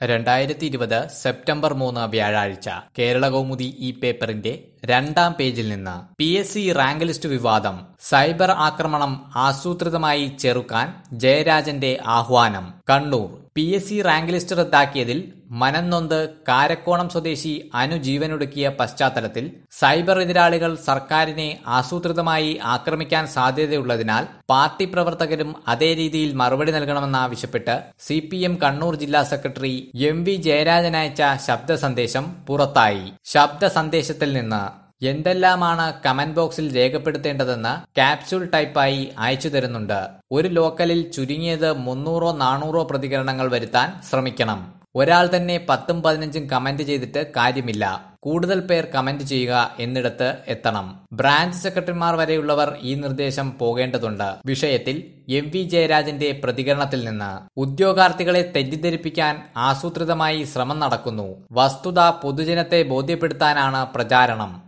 രണ്ടായിരത്തി ഇരുപത് സെപ്റ്റംബർ മൂന്ന് വ്യാഴാഴ്ച കേരളകൗമുദി ഈ പേപ്പറിന്റെ രണ്ടാം പേജിൽ നിന്ന് P S C rank list വിവാദം സൈബർ ആക്രമണം ആസൂത്രിതമായി ചെറുക്കാൻ ജയരാജന്റെ ആഹ്വാനം Kannur P S C rank list റദ്ദാക്കിയതിൽ മനംനൊന്ത് കാരക്കോണം സ്വദേശി അനു ജീവനൊടുക്കിയ പശ്ചാത്തലത്തിൽ സൈബർ എതിരാളികൾ സർക്കാരിനെ ആസൂത്രിതമായി ആക്രമിക്കാൻ സാധ്യതയുള്ളതിനാൽ പാർട്ടി പ്രവർത്തകരും അതേ രീതിയിൽ മറുപടി നൽകണമെന്നാവശ്യപ്പെട്ട് സി പി എം കണ്ണൂർ ജില്ലാ സെക്രട്ടറി എം വി ജയരാജൻ അയച്ച ശബ്ദ സന്ദേശം പുറത്തായി ശബ്ദ സന്ദേശത്തിൽ നിന്ന് എന്തെല്ലാമാണ് കമന്റ് ബോക്സിൽ രേഖപ്പെടുത്തേണ്ടതെന്ന് ക്യാപ്സ്യൂൾ ടൈപ്പായി അയച്ചു തരുന്നുണ്ട് ഒരു ലോക്കലിൽ ചുരുങ്ങിയത് മുന്നൂറോ നാനൂറോ പ്രതികരണങ്ങൾ വരുത്താൻ ശ്രമിക്കണം ഒരാൾ തന്നെ പത്തും പതിനഞ്ചും കമന്റ് ചെയ്തിട്ട് കാര്യമില്ല കൂടുതൽ പേർ കമന്റ് ചെയ്യുക എന്നിടത്ത് എത്തണം ബ്രാഞ്ച് സെക്രട്ടറിമാർ വരെയുള്ളവർ ഈ നിർദ്ദേശം പോകേണ്ടതുണ്ട് വിഷയത്തിൽ എം വി ജയരാജന്റെ പ്രതികരണത്തിൽ നിന്ന് ഉദ്യോഗാർത്ഥികളെ തെറ്റിദ്ധരിപ്പിക്കാൻ ആസൂത്രിതമായി ശ്രമം നടക്കുന്നു വസ്തുത പൊതുജനത്തെ ബോധ്യപ്പെടുത്താനാണ് പ്രചാരണം